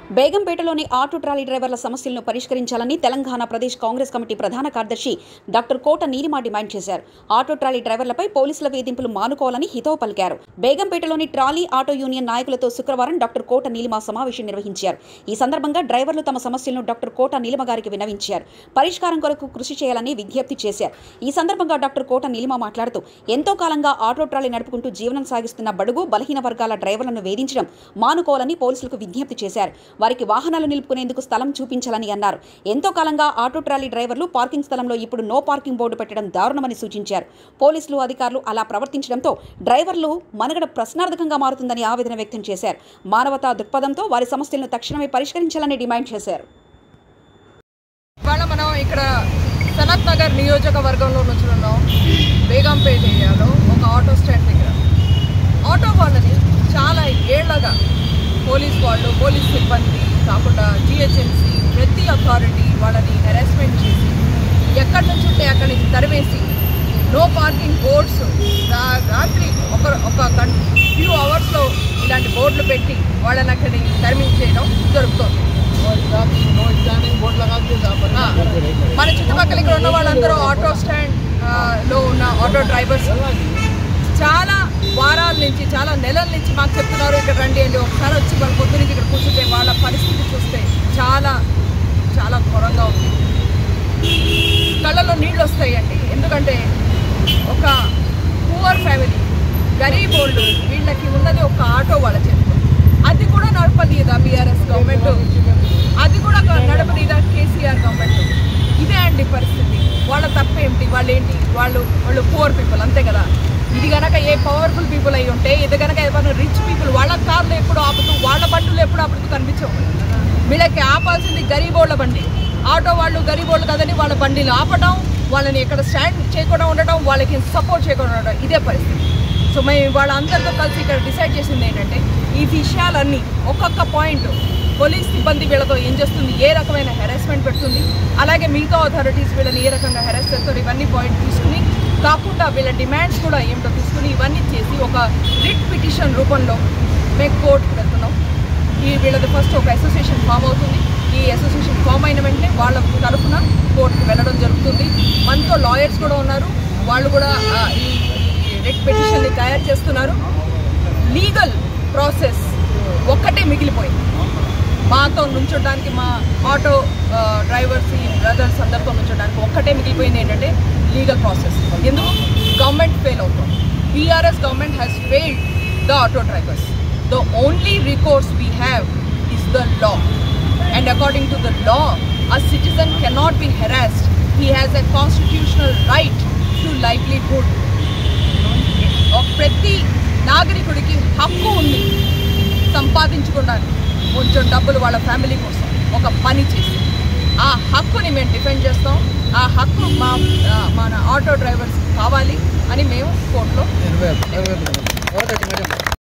బేగంపేటలోని auto trolley డ్రైవర్ల సమస్యలను పరిష్కరించాలని తెలంగాణ ప్రదేశ్ కాంగ్రెస్ కమిటీ ప్రధాన కార్యదర్శి డాక్టర్ కోట నీలిమా డిమాండ్ చేశారు ఆటో ట్రాలీ డ్రైవర్లపై పోలీసుల వేధింపులు మానుకోవాలని హితవు పలికారు బేగంపేటలోని ట్రాలీ ఆటో యూనియన్ నాయకులతో శుక్రవారం డాక్టర్ కోట నీలిమ సమావేశం నిర్వహించారు ఈ సందర్భంగా డ్రైవర్లు తమ సమస్యలను డాక్టర్ కోట నీలిమ గారికి విన్నవించారు పరిష్కారం కొరకు కృషి చేయాలని విజ్ఞప్తి చేశారు ఈ సందర్భంగా డాక్టర్ కోట నీలిమ మాట్లాడుతూ ఎంతో కాలంగా ఆటో ట్రాలీ నడుపుకుంటూ జీవనం సాగిస్తున్న బడుగు బలహీన వర్గాల డ్రైవర్లను వేధించడం మానుకోవాలని పోలీసులకు విజ్ఞప్తి చేశారు వారికి వాహనాలు నిలుపుకునేందుకు స్థలం చూపించాలని అన్నారు ఎంతో కాలంగా ఆటో ట్రాలీ డ్రైవర్లు పార్కింగ్ స్థలంలో ఇప్పుడు నో పార్కింగ్ బోర్డు పెట్టడం దారుణమని సూచించారు పోలీసులు అధికారులు అలా ప్రవర్తించడంతో డ్రైవర్లు మనగడ ప్రశ్నార్థకంగా మారుతుందని ఆవేదన వ్యక్తం చేశారు మానవతా దృక్పథంతో వారి సమస్యలను తక్షణమే పరిష్కరించాలని డిమాండ్ చేశారు ఇవాళ మనం ఇక్కడ సనత్ నగర్ నియోజకవర్గంలో నుంచి ఉన్నాం బేగంపేట ఏరియాలో ఒక ఆటో స్టాండ్ దగ్గర ఆటో వాళ్ళని చాలా ఏళ్లగా పోలీస్ వాళ్ళు పోలీస్ సిబ్బంది కాకుండా జిహెచ్ఎంసీ ప్రతి అథారిటీ వాళ్ళని హెరాస్మెంట్ చేసి ఎక్కడి నుంచి ఉంటే అక్కడి నుంచి తరివేసి నో పార్కింగ్ బోర్డ్స్ రాత్రి ఒక ఒక గంట ఫ్యూ అవర్స్లో ఇలాంటి బోర్డులు పెట్టి వాళ్ళని అక్కడి తరిమించేయడం జరుగుతుంది ఆ, మన చుట్టుపక్కల ఇక్కడ ఉన్న వాళ్ళందరూ ఆటో స్టాండ్ ఆ, లో ఉన్న ఆటో డ్రైవర్స్ చాలా వారాల నుంచి చాలా నెలల నుంచి మాకు చెప్తున్నారు ఇక్కడ రండి అండి ఒకసారి వచ్చి వాళ్ళ పొద్దు నుంచి ఇక్కడ కూర్చుంటే వాళ్ళ పరిస్థితి చూస్తే చాలా చాలా ఘోరంగా ఉంది కళ్ళలో నీళ్ళు వస్తాయండి ఎందుకంటే ఒక పూర్ ఫ్యామిలీ గరీబ్ ఓల్డ్ వీళ్ళకి ఉన్నది ఒక ఆటో వాళ్ళ చేతిలో అది కూడా నడపదీదా బీఆర్ఎస్ గవర్నమెంట్ అది కూడా నడపదీదా కేసీఆర్ గవర్నమెంట్ ఇదే అండి పరిస్థితి వాళ్ళ తప్పేంటి వాళ్ళు ఏంటి వాళ్ళు వాళ్ళు పూర్ పీపుల్ అంతే కదా ఇది గనక ఏ పవర్ఫుల్ పీపుల్ అయి ఉంటే ఇది గనక ఏమైనా రిచ్ పీపుల్ వాళ్ళ కార్లు ఎప్పుడు ఆపుతూ వాళ్ళ బండ్లు ఎప్పుడు ఆపుతూ కనిపించవు వీళ్ళకి ఆపాల్సింది గరీబోళ్ళ బండి ఆటో వాళ్ళు గరీబోళ్ళు కదని వాళ్ళ బండిలు ఆపడం వాళ్ళని ఎక్కడ స్టాండ్ చేయకుండా ఉండడం వాళ్ళకి సపోర్ట్ చేయకుండా ఉండడం ఇదే పరిస్థితి సో మేము వాళ్ళందరితో కలిసి ఇక్కడ డిసైడ్ చేసింది ఏంటంటే ఈ విషయాలన్నీ ఒక్కొక్క పాయింట్ పోలీస్ సిబ్బంది వీళ్ళతో ఏం చేస్తుంది ఏ రకమైన హెరాస్మెంట్ పెడుతుంది అలాగే మిగతా అథారిటీస్ వీళ్ళని ఏ రకంగా హెరాస్ చేస్తారు ఇవన్నీ పాయింట్ తీసుకుని కాకుండా వీళ్ళ డిమాండ్స్ కూడా ఏమిటో తీసుకుని ఇవన్నీ చేసి ఒక రిట్ పిటిషన్ రూపంలో మేము కోర్టుకు వెళ్తున్నాం ఈ వీళ్ళది ఫస్ట్ ఒక అసోసియేషన్ ఫామ్ అవుతుంది ఈ అసోసియేషన్ ఫామ్ అయిన వెంటనే వాళ్ళ తరఫున కోర్టుకు వెళ్ళడం జరుగుతుంది మనతో లాయర్స్ కూడా ఉన్నారు వాళ్ళు కూడా ఆ, ఈ రెడ్ పిటిషన్ని తయారు చేస్తున్నారు లీగల్ ప్రాసెస్ ఒక్కటే మిగిలిపోయింది మాతో నుంచోడానికి మా ఆటో ఆ, డ్రైవర్స్ ఈ బ్రదర్స్ అందరితో నుంచోడానికి ఒక్కటే మిగిలిపోయింది ఏంటంటే లీగల్ ప్రాసెస్ ఎందుకు గవర్నమెంట్ ఫెయిల్ అవుతుంది BRS government has failed the auto drivers the only recourse we have is the law and according to the law a citizen cannot be harassed he has a constitutional right to livelihood ఒక ప్రతి నాగరికుడికి హక్కు ఉంది సంపాదించుకోవడానికి కొంచెం డబ్బులు వాళ్ళ family కోసం ఒక పని చేసి ఆ హక్కుని మేము డిఫెండ్ చేస్తాం ఆ హక్కు మా ఆ, మన ఆటో డ్రైవర్స్ కావాలి అని మేము కోర్టులో